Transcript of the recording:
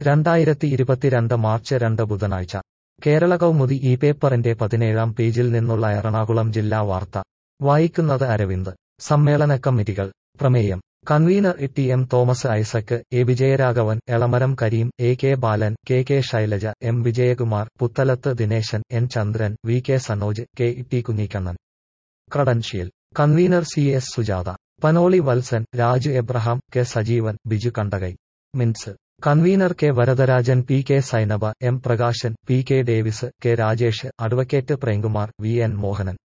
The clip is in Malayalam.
രണ്ടായിരത്തി ഇരുപത്തിരണ്ട് മാർച്ച് രണ്ട് ബുധനാഴ്ച കേരള കൗമുദി ഈ പേപ്പറിന്റെ പതിനേഴാം പേജിൽ നിന്നുള്ള എറണാകുളം ജില്ലാ വാർത്ത വായിക്കുന്നത് അരവിന്ദ് സമ്മേളന കമ്മിറ്റികൾ പ്രമേയം convener T M Thomas Isaac A Vijayaraghavan Elamaram Kareem A K Balan K K Shailaja M Vijayakumar Puthalath Dineshan N Chandran V K Sanoj K T Kunhikannan credential convener C S Sujatha Panoli Valsan Raju Abraham K Sajeevan Biju Kandakai minutes convener K Varadarajan P K Sainaba M Prakashan P K Davis K Rajesh advocate Premkumar V N Mohanan